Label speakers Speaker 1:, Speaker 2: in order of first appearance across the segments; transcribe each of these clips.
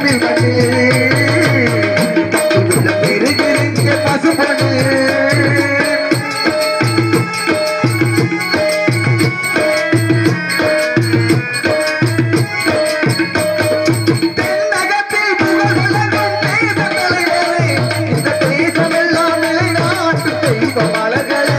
Speaker 1: தமிழ் மண்ணு உள்ள பெருகிறீங்க பசுபொண்ணு தென்னகத்தில் புகழ் வழங்கும் தேச தலைவரே, இந்த தேசமெல்லாம் நிலைநாட்டும் தெய்வ மலர்களே.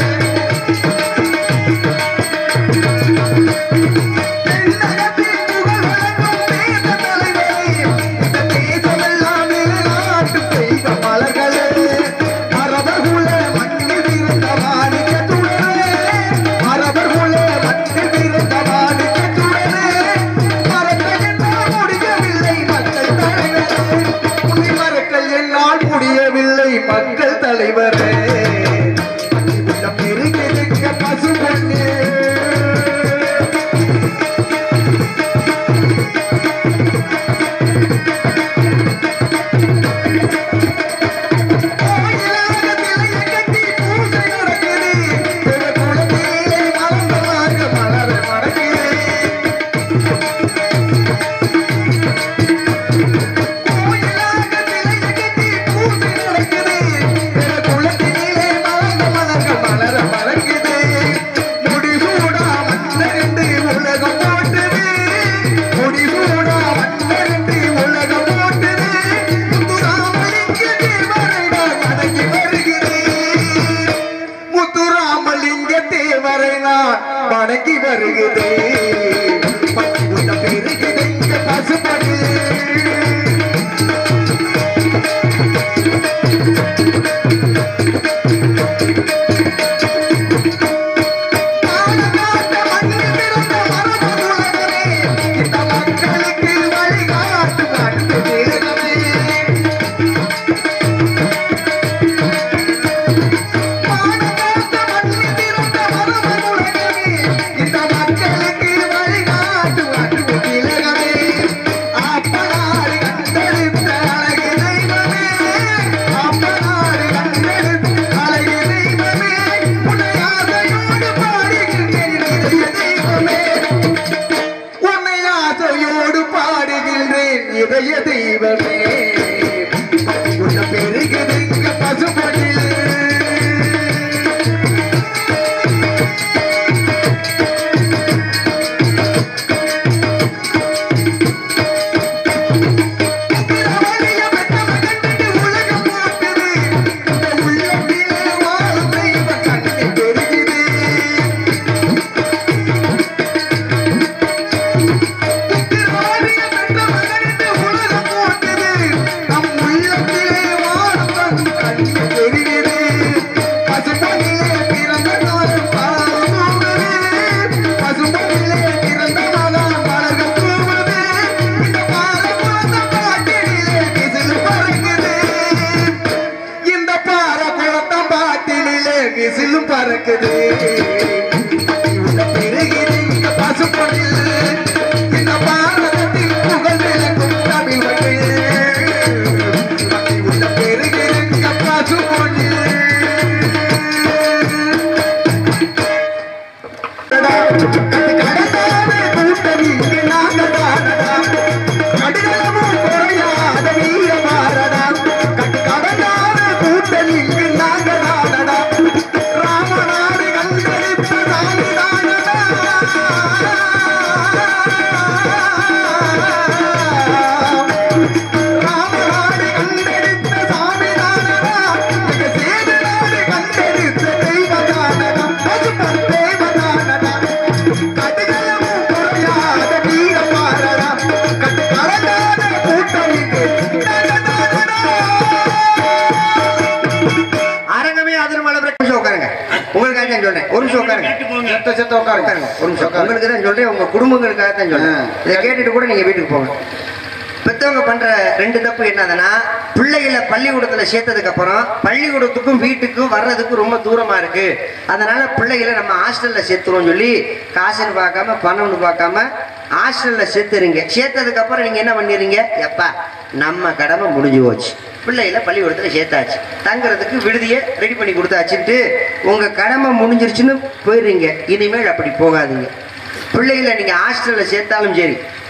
Speaker 1: தென்னகத்தில் புகழ் வழங்கும் தேச தலைவரே, இந்த தேசமெல்லாம் நிலைநாட்டும் தெய்வ மலர்களே. மரபர்குல மண்ணில் இருந்த மாணிக்கச் சுடரே, மரபர்குல மண்ணில் இருந்த மாணிக்கச் சுடரே, மறக்க என்னால் முடியவில்லை மக்கள் தலைவரே. உன்னை மறக்க என்னால் முடியவில்லை மக்கள் தலைவரே உள்ளம் பெருகிருக்க பசுபொன்னே கோயிலாக சிலையை கட்டி பூஜை நடக்குது. பிற குலத்திலே மலர்ந்தமாக மலர மணக்குது. கோயிலாக சிலையை கட்டி பூஜை நடக்குது. பிற குலத்திலே மலர்ந்த மலர்கள் மலர மணக்குது. முடிசூடா மன்னரென்று உலகம் போற்றுது. முடிசூடா மன்னரென்று உலகம் போற்றுது. முத்துராமலிங்க தேவரைடா வணங்கி வருகிறேன். முத்துராமலிங்க தேவரை நான் வணங்கி வருகிறேன் பக்குவத்த பெருகுது இங்க பசுபடு பாலகாட்ட மண்ணில் பிறந்த மரபு உலகமே, இந்த மக்களுக்கு வழிகாட்டும் அன்பு தேகமே. பாலகாட்ட மண்ணில் பிறந்த மரபு உலகமே, இந்த மக்களுக்கு வழிகாட்டும் அன்பு திலகமே. அப்பனாடு கண்டெடுத்த அழகு தெய்வமே, அப்பனாடு கண்டெடுத்த அழகு தெய்வமே, உன்னை ஆசையோடு பாடுகின்றேன் இதய தெய்வமே. உன்னை ஆசையோடு பாடுகின்றேன் இதய தெய்வமே உன்ன பெருகுது இங்க பசுபொழில் திரவணிய பெற்ற மகன்கிட்டு உலகம் போற்றுது. இந்த உள்ளத்திலே வாழும் தெய்வ கண்ணி பெருகுது திராவிய பெற்ற மகனிட்டு உலகம் போற்றுது. நம் உள்ளத்திலே வாழும் தன் கண்ணி பெருகுது. பசும்பொன்னிலே பிறந்த நாளும் பாலும் தூவுது. பசும்பொன்னிலே பிறந்த நாளாம் மலர்கள் தூவுது. இந்த பாரபுரத்த பாட்டினிலே விசில் பறக்குது. இந்த பாரபுரத்த பாட்டினிலே விசிலும் பறக்குது உள்ள பெருகிது இங்க பசும்பொன்னில். இந்த பாரதத்தின் புகழ் விளக்கும் தமிழ் மண்ணில். உள்ள பெருகிது இங்க பசும்பொன்னில். கடலான கூட்டம் இங்கு நாங்கள் வாழடா. கடுகளவும் குறையாத வீரமாறடா. கடலான கூட்டம் இங்கு நாங்கள் வாழடா. ராமநாடு கண்டெடுத்த ராணிதானடா. ராமநாடு கண்டெடுத்த சாமிதானடா. மிக சேதுநாடு கண்டெடுத்த தெய்வதானடா. பசும்பொன் தேவதானடா. கடுகளவும் குறையாத வீரமாறடா. கட்டு கலங்காத கூட்டம் இங்கு நாங்கள்
Speaker 2: அரங்கமே அதிர்மலை ஒரு நிமிஷம் உட்காருங்க உங்களுக்காக தான் சொல்றேன் ஒரு நிமிஷம் உட்காருங்க செத்த செத்த உட்காருங்க உட்காருங்க ஒரு நிமிஷம் உங்களுக்கு தான் சொல்றேன் உங்க குடும்பங்களுக்காக தான் சொல்றேன் இதை கேட்டுட்டு கூட நீங்க வீட்டுக்கு போங்க பெத்தவங்க பண்ற ரெண்டு தப்பு என்னதுன்னா பிள்ளைகளை பள்ளிக்கூடத்துல சேர்த்ததுக்கு அப்புறம் பள்ளிக்கூடத்துக்கும் வீட்டுக்கும் வர்றதுக்கும் ரொம்ப தூரமா இருக்கு அதனால பிள்ளைகளை நம்ம ஹாஸ்டல்ல சேர்த்துருவோம் சொல்லி காசுன்னு பார்க்காம பணம்னு பார்க்காம ஹாஸ்டல்ல சேர்த்துறீங்க சேர்த்ததுக்கு அப்புறம் நீங்க என்ன பண்ணிடுறீங்க எப்பா நம்ம கடமை முடிஞ்சு போச்சு பிள்ளைகளை பள்ளிக்கூடத்துல சேர்த்தாச்சு தங்குறதுக்கு விடுதியை ரெடி பண்ணி கொடுத்தாச்சுன்ட்டு உங்க கடமை முடிஞ்சிருச்சுன்னு போயிடுறீங்க இனிமேல் அப்படி போகாதீங்க பிள்ளைகளை நீங்க ஹாஸ்டல்ல சேர்த்தாலும் சரி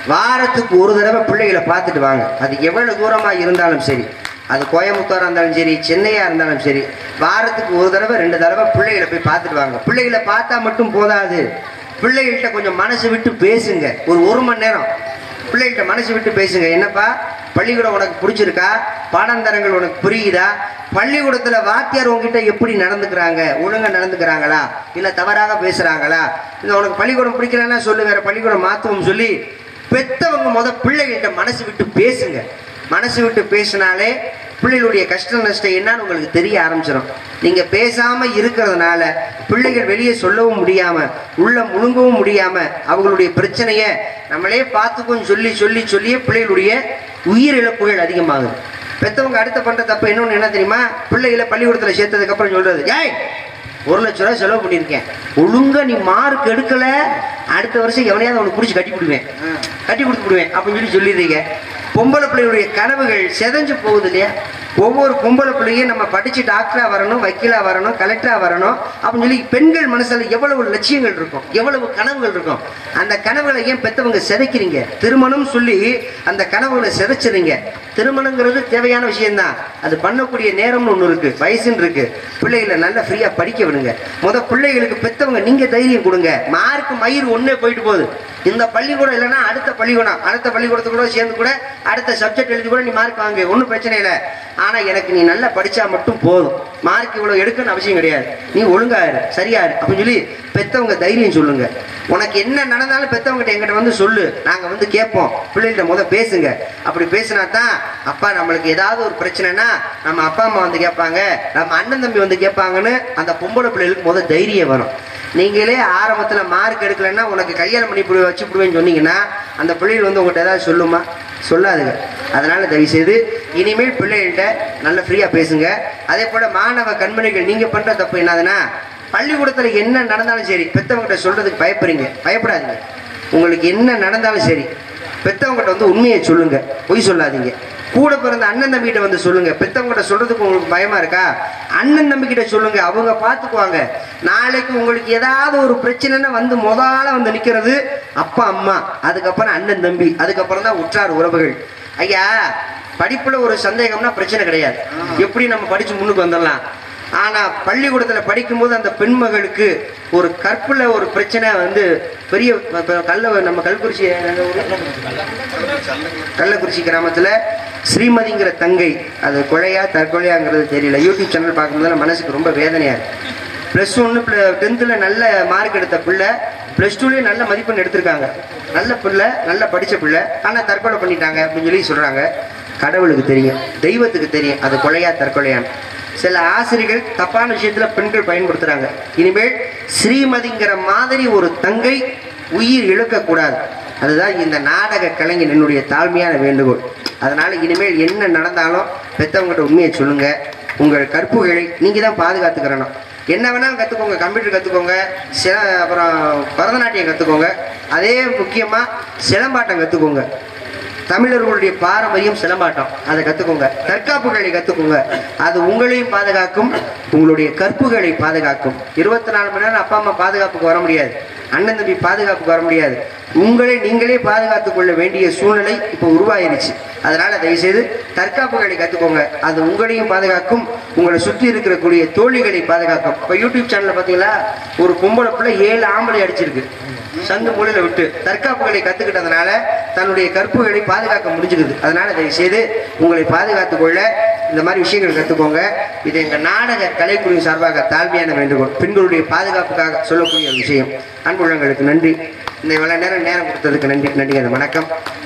Speaker 2: வாரத்துக்கு ஒரு தடவை பிள்ளைகளை பார்த்துட்டு வாங்க அது எவ்வளவு தூரமா இருந்தாலும் சரி அது கோயம்புத்தூரா இருந்தாலும் சரி சென்னையா இருந்தாலும் சரி வாரத்துக்கு ஒரு தடவை ரெண்டு தடவை பிள்ளைகளை போய் பார்த்துட்டு வாங்க பிள்ளைகளை பார்த்தா மட்டும் போதாது பிள்ளைகள்கிட்ட கொஞ்சம் மனசு விட்டு பேசுங்க ஒரு ஒரு மணி நேரம் பிள்ளைகிட்ட மனசு விட்டு பேசுங்க என்னப்பா பள்ளிக்கூடம் உனக்கு பிடிச்சிருக்கா பாடந்தரங்கள் உனக்கு புரியுதா பள்ளிக்கூடத்துல வாத்தியார் உங்ககிட்ட எப்படி நடந்துக்கிறாங்க ஒழுங்கா நடந்துக்கிறாங்களா இல்ல தவறாக பேசுறாங்களா இல்ல உனக்கு பள்ளிக்கூடம் பிடிக்கலன்னா சொல்லு வேற பள்ளிக்கூடம் மாத்துவோம் சொல்லி பெத்தவங்க முத பிள்ளைகள்கிட்ட மனசு விட்டு பேசுங்க மனசு விட்டு பேசினாலே பிள்ளைகளுடைய கஷ்ட நஷ்டம் என்னன்னு உங்களுக்கு தெரிய ஆரம்பிச்சிடும் நீங்க பேசாம இருக்கிறதுனால பிள்ளைகள் வெளியே சொல்லவும் முடியாம உள்ள முழுங்கவும் முடியாம அவங்களுடைய பிரச்சனைய நம்மளே பார்த்துக்கும் சொல்லி சொல்லி சொல்லியே பிள்ளைகளுடைய உயிர் இழப்புகள் அதிகமாகுது பெத்தவங்க அடுத்த பண்ற தப்பு இன்னொன்னு என்ன தெரியுமா பிள்ளைகளை பள்ளிக்கூடத்துல சேர்த்ததுக்கு அப்புறம் சொல்றது ஏய் ஒரு லட்ச ரூபாய் செலவு பண்ணியிருக்கேன் ஒழுங்கா நீ மார்க் எடுக்கல அடுத்த வருஷம் எவனையாவது அவனுக்கு பிடிச்சி கட்டி கொடுவேன் கட்டி கொடுத்து விடுவேன் அப்படின்னு சொல்லி சொல்லிடுறீங்க பொம்பளை பிள்ளைகளுடைய கனவுகள் செதஞ்சு போகுது இல்லையா ஒவ்வொரு பொம்பளை பிள்ளையும் நம்ம படிச்சு டாக்டரா வரணும் வக்கீலா வரணும் கலெக்டரா வரணும் அப்படின்னு சொல்லி பெண்கள் மனசுல எவ்வளவு லட்சியங்கள் இருக்கும் எவ்வளவு கனவுகள் இருக்கும் அந்த கனவுகளை ஏன் பெத்தவங்க சிதைக்கிறீங்க திருமணம் சொல்லி அந்த கனவுகளை சிதைச்சிருங்க திருமணங்கிறது தேவையான விஷயம்தான் அது பண்ணக்கூடிய நேரம்னு ஒன்று இருக்கு வயசுன்னு இருக்கு பிள்ளைகளை நல்லா ஃப்ரீயா படிக்க விடுங்க முத பிள்ளைகளுக்கு பெத்தவங்க நீங்க தைரியம் கொடுங்க மார்க் மயிர் ஒண்ணே போயிட்டு போகுது இந்த பள்ளிக்கூடம் இல்லைன்னா அடுத்த பள்ளிக்கூடம் அடுத்த பள்ளிக்கூடத்து கூட சேர்ந்து கூட அடுத்த சப்ஜெக்ட் எழுதி கூட நீ மார்க் வாங்கு ஒன்றும் பிரச்சனை இல்லை ஆனா எனக்கு நீ நல்லா படிச்சா மட்டும் போதும் மார்க் இவ்வளவு எடுக்கணும்னு அவசியம் கிடையாது நீ ஒழுங்கா இரு சரியா இரு அப்படின்னு சொல்லி பெத்தவங்க தைரியம் சொல்லுங்க உனக்கு என்ன நடந்தாலும் பெத்தவங்ககிட்ட எங்கிட்ட வந்து சொல்லு நாங்க வந்து கேட்போம் பிள்ளைகிட்ட முத பேசுங்க அப்படி பேசினா தான் அப்பா நம்மளுக்கு ஏதாவது ஒரு பிரச்சனைனா நம்ம அப்பா அம்மா வந்து கேட்பாங்க நம்ம அண்ணன் தம்பி வந்து கேட்பாங்கன்னு அந்த பொம்பளை பிள்ளைகளுக்கு முத தைரியம் வரும் நீங்களே ஆரம்பத்துல மார்க் எடுக்கலைன்னா உனக்கு கல்யாணம் பண்ணி இப்படி வச்சு விடுவேன்னு சொன்னீங்கன்னா அந்த பிள்ளைகள் வந்து உங்கள்கிட்ட ஏதாவது சொல்லுமா சொல்லாதுங்க அதனால தயவு செய்து இனிமேல் பிள்ளைகள்கிட்ட நல்ல ஃப்ரீயா பேசுங்க அதே போல மாணவ கண்மணிகள் நீங்க பண்ற தப்பு என்னதுன்னா பள்ளிக்கூடத்துல என்ன நடந்தாலும் சரி பெத்தவங்ககிட்ட சொல்றதுக்கு பயப்படுறீங்க பயப்படாதீங்க உங்களுக்கு என்ன நடந்தாலும் சரி பெத்தவங்ககிட்ட வந்து உண்மையை சொல்லுங்க பொய் சொல்லாதீங்க கூட பிறந்த அண்ணன் தம்பிகிட்ட வந்து சொல்லுங்க பெத்தவங்ககிட்ட சொல்றதுக்கு உங்களுக்கு பயமா இருக்கா அண்ணன் தம்பிகிட்ட சொல்லுங்க அவங்க பார்த்துக்குவாங்க நாளைக்கு உங்களுக்கு ஏதாவது ஒரு பிரச்சனைன்னா வந்து முதல்ல வந்து நிக்கிறது அப்பா அம்மா அதுக்கப்புறம் அண்ணன் தம்பி அதுக்கப்புறம் தான் உற்றார் உறவுகள் ஐயா படிப்புல ஒரு சந்தேகம்னா பிரச்சனை கிடையாது எப்படி நம்ம படிச்சு முன்னுக்கு வந்துடலாம் ஆனா பள்ளிக்கூடத்துல படிக்கும்போது அந்த பெண்மகளுக்கு ஒரு கற்புல ஒரு பிரச்சனை வந்து பெரிய இப்ப கல்ல நம்ம கல்குறிச்சி எங்க ஊரு? கள்ளக்குறிச்சி கிராமத்துல ஸ்ரீமதிங்கிற தங்கை அது கொலையா தற்கொலையாங்கிறது தெரியல யூடியூப் சேனல் பார்க்கும்போது மனசுக்கு ரொம்ப வேதனையா இருக்கு ப்ளஸ் ஒன்று டென்த்தில் நல்ல மார்க் எடுத்த பிள்ளை ப்ளஸ் டூலேயே நல்ல மதிப்பெண் எடுத்திருக்காங்க நல்ல பிள்ளை நல்லா படித்த பிள்ளை ஆனால் தற்கொலை பண்ணிட்டாங்க அப்படின்னு சொல்லி சொல்கிறாங்க கடவுளுக்கு தெரியும் தெய்வத்துக்கு தெரியும் அது கொலையா தற்கொலையான்னு சில ஆசிரியர்கள் தப்பான விஷயத்துல பெண்கள் பயன்படுத்துறாங்க இனிமேல் ஸ்ரீமதிங்கிற மாதிரி ஒரு தங்கை உயிர் இழக்கக்கூடாது அதுதான் இந்த நாடக கலைஞன் என்னுடைய தாழ்மையான வேண்டுகோள் அதனால இனிமேல் என்ன நடந்தாலும் பெத்தவங்ககிட்ட உண்மையை சொல்லுங்க உங்கள் கற்புகளை நீங்க தான் பாதுகாத்துக்கிறணும் என்ன வேணாலும் கத்துக்கோங்க கம்ப்யூட்டர் கத்துக்கோங்க சில அப்புறம் பரதநாட்டியம் கத்துக்கோங்க அதே முக்கியமா சிலம்பாட்டம் கத்துக்கோங்க தமிழர்களுடைய பாரம்பரியம் சிலம்பாட்டம் அதை கத்துக்கோங்க தற்காப்புகளை கத்துக்கோங்க அது உங்களையும் பாதுகாக்கும் உங்களுடைய கற்புகளை பாதுகாக்கும் இருபத்தி நாலு மணி நேரம் அப்பா அம்மா பாதுகாப்புக்கு வர முடியாது அண்ணன் தம்பி பாதுகாப்புக்கு வர முடியாது உங்களை நீங்களே பாதுகாத்துக் கொள்ள வேண்டிய சூழ்நிலை இப்போ உருவாயிருச்சு அதனால தயவுசெய்து தற்காப்புகளை கத்துக்கோங்க அது உங்களையும் பாதுகாக்கும் உங்களை சுற்றி இருக்கக்கூடிய தோழிகளை பாதுகாக்கும் இப்போ யூடியூப் சேனல்ல பாத்தீங்களா ஒரு பொம்பளை பிள்ளை ஏழு ஆம்பளை அடிச்சிருக்கு சங்கு மூலையில விட்டு தற்காப்புகளை கத்துக்கிட்டதுனால தன்னுடைய கற்புகளை பாதுகாக்க முடிஞ்சுக்குது அதனால தயவு செய்து உங்களை பாதுகாத்துக் கொள்ள இந்த மாதிரி விஷயங்கள் கத்துக்கோங்க இது எங்க நாடக கலைக்குழு சார்பாக தாழ்மையான வேண்டுகோள் பெண்களுடைய பாதுகாப்புக்காக சொல்லக்கூடிய ஒரு விஷயம் அன்புள்ளங்களுக்கு நன்றி இந்த இவ்வளவு நேரம் நேரம் கொடுத்ததுக்கு நன்றி நன்றி வணக்கம்